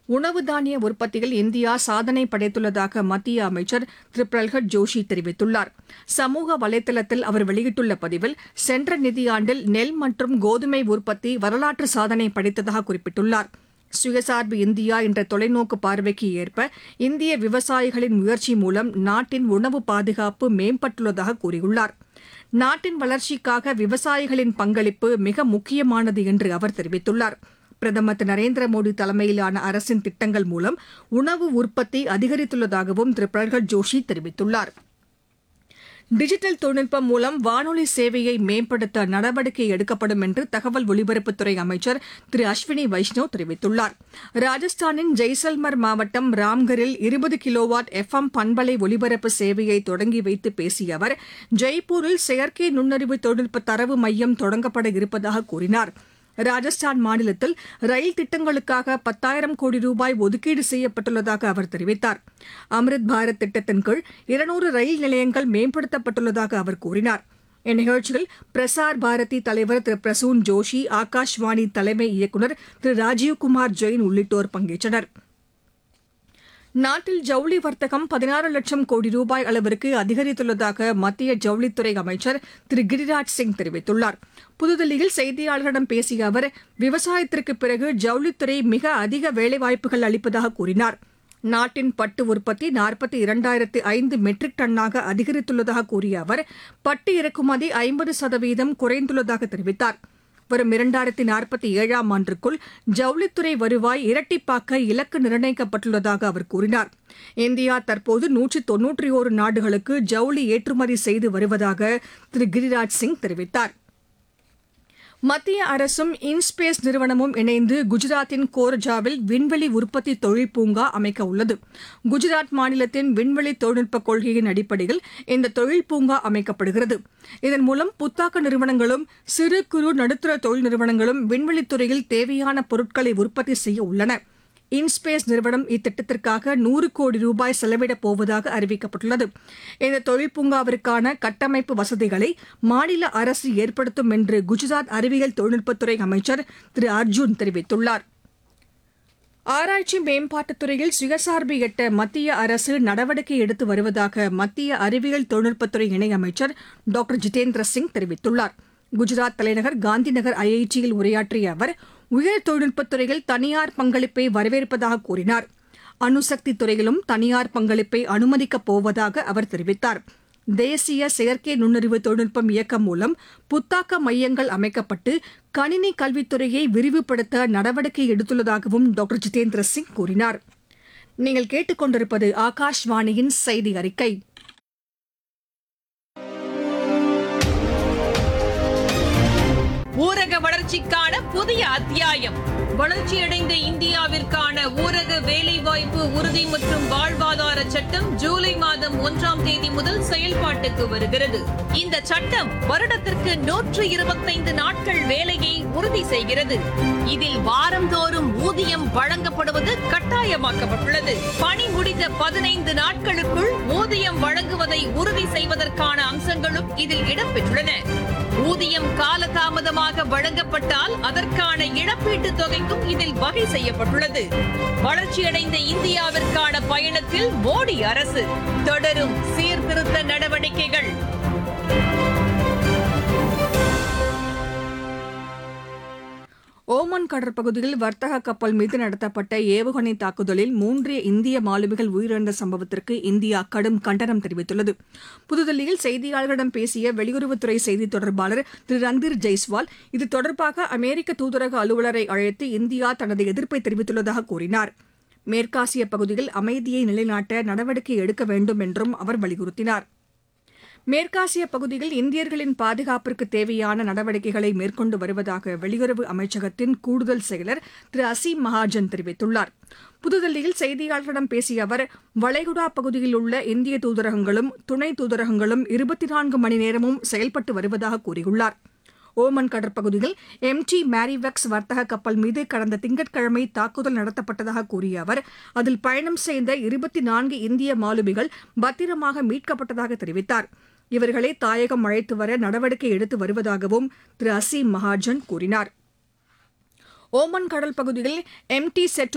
உணவு தானிய உற்பத்தியில் இந்தியா சாதனை படைத்துள்ளதாக மத்திய அமைச்சர் திரு பிரல்ஹத் ஜோஷி தெரிவித்துள்ளார் சமூக வலைதளத்தில் அவர் வெளியிட்டுள்ள பதிவில் சென்ற நிதியாண்டில் நெல் மற்றும் கோதுமை உற்பத்தி வரலாற்று சாதனை படைத்ததாக குறிப்பிட்டுள்ளார் சுயசார்பு இந்தியா என்ற தொலைநோக்கு பார்வைக்கு ஏற்ப இந்திய விவசாயிகளின் முயற்சி மூலம் நாட்டின் உணவு பாதுகாப்பு மேம்பட்டுள்ளதாக கூறியுள்ளார் நாட்டின் வளர்ச்சிக்காக விவசாயிகளின் பங்களிப்பு மிக முக்கியமானது என்று அவர் தெரிவித்துள்ளார் பிரதமர் திரு நரேந்திர மோடி தலைமையிலான அரசின் திட்டங்கள் மூலம் உணவு உற்பத்தி அதிகரித்துள்ளதாகவும் திரு பிரகத் ஜோஷி தெரிவித்துள்ளார் டிஜிட்டல் தொழில்நுட்பம் மூலம் வானொலி சேவையை மேம்படுத்த நடவடிக்கை எடுக்கப்படும் என்று தகவல் ஒலிபரப்புத்துறை அமைச்சர் திரு அஸ்வினி வைஷ்ணவ் தெரிவித்துள்ளார் ராஜஸ்தானின் ஜெய்சல்மர் மாவட்டம் ராம்கரில் இருபது கிலோவாட் எஃப் எம் பண்பலை ஒலிபரப்பு சேவையை தொடங்கி வைத்து பேசிய அவர் ஜெய்ப்பூரில் செயற்கை நுண்ணறிவு தொழில்நுட்ப தரவு மையம் தொடங்கப்பட இருப்பதாக கூறினார் ராஜஸ்தான் மாநிலத்தில் ரயில் திட்டங்களுக்காக பத்தாயிரம் கோடி ரூபாய் ஒதுக்கீடு செய்யப்பட்டுள்ளதாக அவர் தெரிவித்தார் அம்ரித் பாரத் திட்டத்தின் கீழ் இருநூறு ரயில் நிலையங்கள் மேம்படுத்தப்பட்டுள்ளதாக அவர் கூறினார் இந்நிகழ்ச்சியில் பிரசார் பாரதி தலைவர் திரு பிரசூன் ஜோஷி ஆகாஷ்வாணி தலைமை இயக்குநர் திரு ராஜீவ்குமார் ஜெயின் உள்ளிட்டோர் பங்கேற்றனர் நாட்டில் ஜவுளி வர்த்தகம் பதினாறு லட்சம் கோடி ரூபாய் அளவிற்கு அதிகரித்துள்ளதாக மத்திய ஜவுளித்துறை அமைச்சர் திரு கிரிராஜ் சிங் தெரிவித்துள்ளார் புதுதில்லியில் செய்தியாளர்களிடம் பேசிய அவர் விவசாயத்திற்கு பிறகு ஜவுளித்துறை மிக அதிக வேலைவாய்ப்புகள் அளிப்பதாக கூறினார் நாட்டின் பட்டு உற்பத்தி நாற்பத்தி இரண்டாயிரத்து ஐந்து மெட்ரிக் டன்னாக அதிகரித்துள்ளதாக கூறிய அவர் பட்டு இறக்குமதி ஐம்பது சதவீதம் குறைந்துள்ளதாக தெரிவித்தார் வரும் இரண்டாயிரத்தி நாற்பத்தி ஏழாம் ஆண்டுக்குள் ஜவுளித்துறை வருவாய் இரட்டிப்பாக்க இலக்கு நிர்ணயிக்கப்பட்டுள்ளதாக அவர் கூறினார் இந்தியா தற்போது நூற்றி தொன்னூற்றி ஓரு நாடுகளுக்கு ஜவுளி ஏற்றுமதி செய்து வருவதாக திரு கிரிராஜ் சிங் தெரிவித்தார் மத்திய அரசும் இன்ஸ்பேஸ் நிறுவனமும் இணைந்து குஜராத்தின் கோர்ஜாவில் விண்வெளி உற்பத்தி தொழில் பூங்கா அமைக்க உள்ளது குஜராத் மாநிலத்தின் விண்வெளி தொழில்நுட்ப கொள்கையின் அடிப்படையில் இந்த தொழில் பூங்கா அமைக்கப்படுகிறது இதன் மூலம் புத்தாக்க நிறுவனங்களும் சிறு குறு நடுத்தர தொழில் நிறுவனங்களும் விண்வெளித்துறையில் தேவையான பொருட்களை உற்பத்தி செய்ய உள்ளன இன்ஸ்பேஸ் நிறுவனம் இத்திட்டத்திற்காக நூறு கோடி ரூபாய் செலவிடப் போவதாக அறிவிக்கப்பட்டுள்ளது இந்த தொழில் பூங்காவிற்கான கட்டமைப்பு வசதிகளை மாநில அரசு ஏற்படுத்தும் என்று குஜராத் அறிவியல் தொழில்நுட்பத்துறை அமைச்சர் திரு அர்ஜுன் தெரிவித்துள்ளார் ஆராய்ச்சி மேம்பாட்டுத் துறையில் சுயசார்பு எட்ட மத்திய அரசு நடவடிக்கை எடுத்து வருவதாக மத்திய அறிவியல் தொழில்நுட்பத்துறை இணையமைச்சர் டாக்டர் ஜிதேந்திர சிங் தெரிவித்துள்ளார் குஜராத் தலைநகர் காந்திநகர் ஐஐடியில் உரையாற்றிய அவர் உயர் தொழில்நுட்பத் துறையில் தனியார் பங்களிப்பை வரவேற்பதாக கூறினார் அணுசக்தி துறையிலும் தனியார் பங்களிப்பை அனுமதிக்கப் போவதாக அவர் தெரிவித்தார் தேசிய செயற்கை நுண்ணறிவு தொழில்நுட்பம் இயக்கம் மூலம் புத்தாக்க மையங்கள் அமைக்கப்பட்டு கணினி கல்வித்துறையை விரிவுபடுத்த நடவடிக்கை எடுத்துள்ளதாகவும் டாக்டர் ஜிதேந்திர சிங் கூறினார் நீங்கள் கேட்டுக்கொண்டிருப்பது ஆகாஷ்வாணியின் செய்தி அறிக்கை ஊரக வளர்ச்சிக்கான புதிய அத்தியாயம் வளர்ச்சியடைந்த இந்தியாவிற்கான ஊரக வேலைவாய்ப்பு உறுதி மற்றும் வாழ்வாதார சட்டம் ஜூலை மாதம் ஒன்றாம் தேதி முதல் செயல்பாட்டுக்கு வருகிறது இந்த சட்டம் வருடத்திற்கு நூற்று இருபத்தைந்து நாட்கள் வேலையை உறுதி செய்கிறது இதில் வாரந்தோறும் ஊதியம் வழங்கப்படுவது கட்டாயமாக்கப்பட்டுள்ளது பணி முடிந்த பதினைந்து நாட்களுக்குள் ஊதியம் வழங்குவதை உறுதி செய்வதற்கான அம்சங்களும் இதில் இடம்பெற்றுள்ளன ஊதியம் காலதாமதமாக வழங்கப்பட்டால் அதற்கான இழப்பீட்டுத் தொகைக்கும் இதில் வகை செய்யப்பட்டுள்ளது வளர்ச்சியடைந்த இந்தியாவிற்கான பயணத்தில் மோடி அரசு தொடரும் சீர்திருத்த நடவடிக்கைகள் ஓமன் கடற்பகுதியில் வர்த்தக கப்பல் மீது நடத்தப்பட்ட ஏவுகணை தாக்குதலில் மூன்று இந்திய மாலுமிகள் உயிரிழந்த சம்பவத்திற்கு இந்தியா கடும் கண்டனம் தெரிவித்துள்ளது புதுதில்லியில் செய்தியாளர்களிடம் பேசிய வெளியுறவுத்துறை செய்தித் தொடர்பாளர் திரு ரந்தீர் ஜெய்ஸ்வால் இது தொடர்பாக அமெரிக்க தூதரக அலுவலரை அழைத்து இந்தியா தனது எதிர்ப்பை தெரிவித்துள்ளதாக கூறினார் மேற்காசிய பகுதியில் அமைதியை நிலைநாட்ட நடவடிக்கை எடுக்க வேண்டும் என்றும் அவர் வலியுறுத்தினார் மேற்காசிய பகுதியில் இந்தியர்களின் பாதுகாப்பிற்கு தேவையான நடவடிக்கைகளை மேற்கொண்டு வருவதாக வெளியுறவு அமைச்சகத்தின் கூடுதல் செயலர் திரு அசீம் மகாஜன் தெரிவித்துள்ளார் புதுதில்லியில் செய்தியாளர்களிடம் பேசிய அவர் வளைகுடா பகுதியில் உள்ள இந்திய தூதரகங்களும் துணை தூதரகங்களும் இருபத்தி நான்கு மணி நேரமும் செயல்பட்டு வருவதாக கூறியுள்ளார் ஓமன் கடற்பகுதியில் எம் டி மேரிவெக்ஸ் வர்த்தக கப்பல் மீது கடந்த திங்கட்கிழமை தாக்குதல் நடத்தப்பட்டதாக கூறிய அவர் அதில் பயணம் செய்த இருபத்தி நான்கு இந்திய மாலுமிகள் பத்திரமாக மீட்கப்பட்டதாக தெரிவித்தார் இவர்களை தாயகம் அழைத்து வர நடவடிக்கை எடுத்து வருவதாகவும் திரு அசீம் மகாஜன் கூறினார் ஓமன் கடல் பகுதியில் எம் டி செட்டு